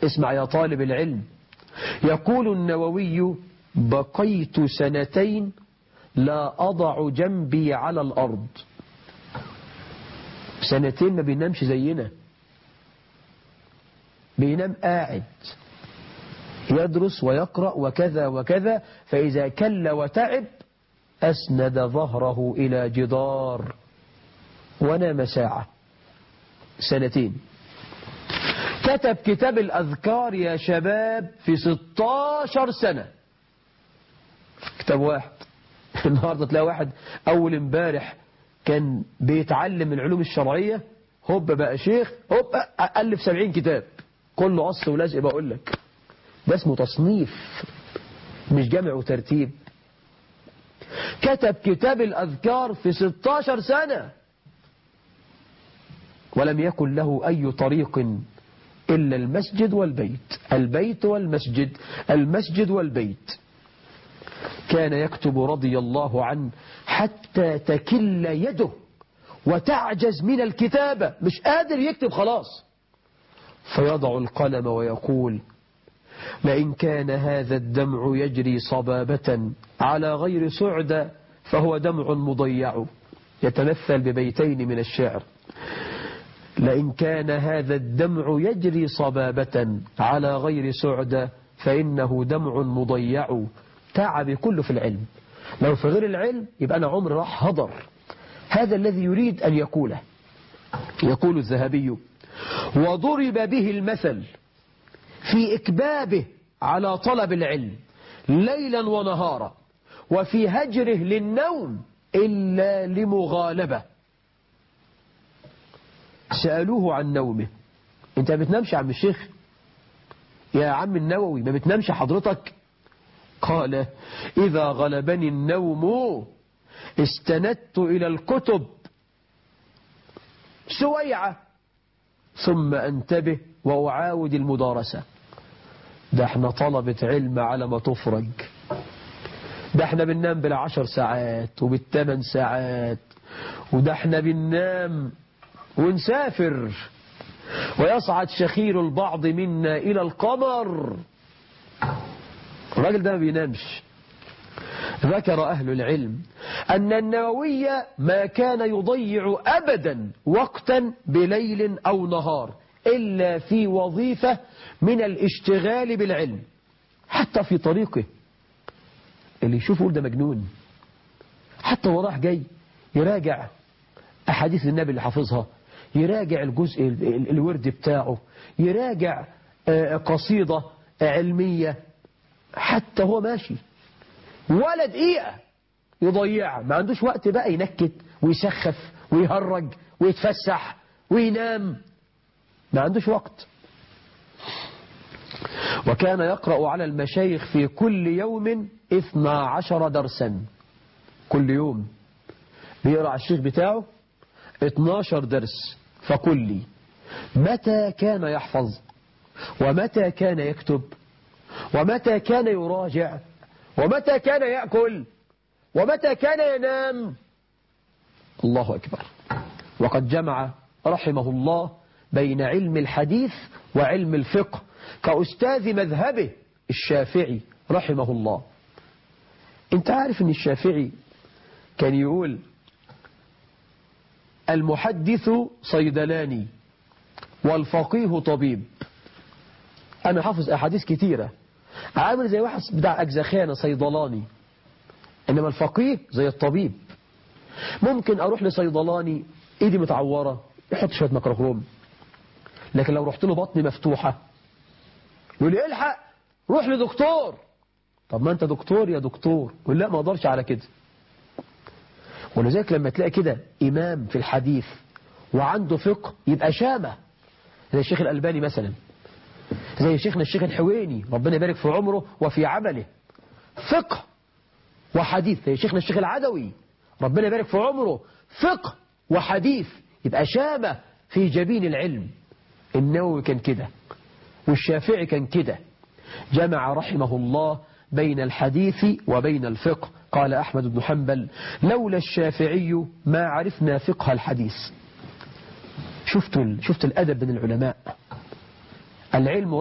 اسمع يا طالب العلم يقول النووي بقيت سنتين لا أضع جنبي على الأرض سنتين ما بينامش زينا بينام قاعد يدرس ويقرأ وكذا وكذا فإذا كل وتعب أسند ظهره إلى جدار ونام ساعة سنتين كتب كتاب الأذكار يا شباب في 16 سنة كتاب واحد النهاردة تلاقي واحد أول امبارح كان بيتعلم العلوم الشرعية هوب بقى شيخ هوب ألف سبعين كتاب كله أصل ولزق بقول لك ده اسمه تصنيف مش جمع وترتيب كتب كتاب الأذكار في 16 سنة ولم يكن له أي طريق إلا المسجد والبيت البيت والمسجد المسجد والبيت كان يكتب رضي الله عنه حتى تكل يده وتعجز من الكتابة مش قادر يكتب خلاص فيضع القلم ويقول لئن كان هذا الدمع يجري صبابة على غير سعدة فهو دمع مضيع يتمثل ببيتين من الشعر لئن كان هذا الدمع يجري صبابة على غير سعدة فإنه دمع مضيع تعب كله في العلم لو في غير العلم يبقى أنا عمر راح هضر هذا الذي يريد أن يقوله يقول الذهبي وضرب به المثل في إكبابه على طلب العلم ليلا ونهارا وفي هجره للنوم إلا لمغالبة سألوه عن نومه انت ما بتنامش يا عم الشيخ يا عم النووي ما بتنامش حضرتك قال إذا غلبني النوم استندت إلى الكتب سويعة ثم أنتبه وأعاود المدارسة ده احنا طلبة علم على ما تفرج ده احنا بننام بالعشر ساعات وبالثمان ساعات وده احنا بننام ونسافر ويصعد شخير البعض منا إلى القمر الراجل ده ما بينامش ذكر أهل العلم أن النووي ما كان يضيع أبدا وقتا بليل أو نهار إلا في وظيفة من الاشتغال بالعلم حتى في طريقه اللي يشوفه يقول ده مجنون حتى وراح جاي يراجع أحاديث النبي اللي حافظها يراجع الجزء الورد بتاعه يراجع قصيدة علمية حتى هو ماشي ولا دقيقة يضيعها ما عندوش وقت بقى ينكت ويسخف ويهرج ويتفسح وينام ما عندوش وقت وكان يقرأ على المشايخ في كل يوم اثنا عشر درسا كل يوم بيقرأ على الشيخ بتاعه 12 درس فقل لي متى كان يحفظ ومتى كان يكتب ومتى كان يراجع ومتى كان يأكل ومتى كان ينام الله أكبر وقد جمع رحمه الله بين علم الحديث وعلم الفقه كأستاذ مذهبه الشافعي رحمه الله انت عارف ان الشافعي كان يقول المحدث صيدلاني والفقيه طبيب أنا حافظ أحاديث كتيرة عامل زي واحد بتاع أجزخانة صيدلاني إنما الفقيه زي الطبيب ممكن أروح لصيدلاني إيدي متعورة يحط شوية ميكروكروم لكن لو رحت له بطني مفتوحة يقول لي الحق روح لدكتور طب ما أنت دكتور يا دكتور يقول لا ما أقدرش على كده ولذلك لما تلاقي كده إمام في الحديث وعنده فقه يبقى شامة زي الشيخ الألباني مثلا زي شيخنا الشيخ الحويني ربنا يبارك في عمره وفي عمله فقه وحديث زي شيخنا الشيخ العدوي ربنا يبارك في عمره فقه وحديث يبقى شامة في جبين العلم النووي كان كده والشافعي كان كده جمع رحمه الله بين الحديث وبين الفقه قال أحمد بن حنبل لولا الشافعي ما عرفنا فقه الحديث شفت شفت الأدب من العلماء العلم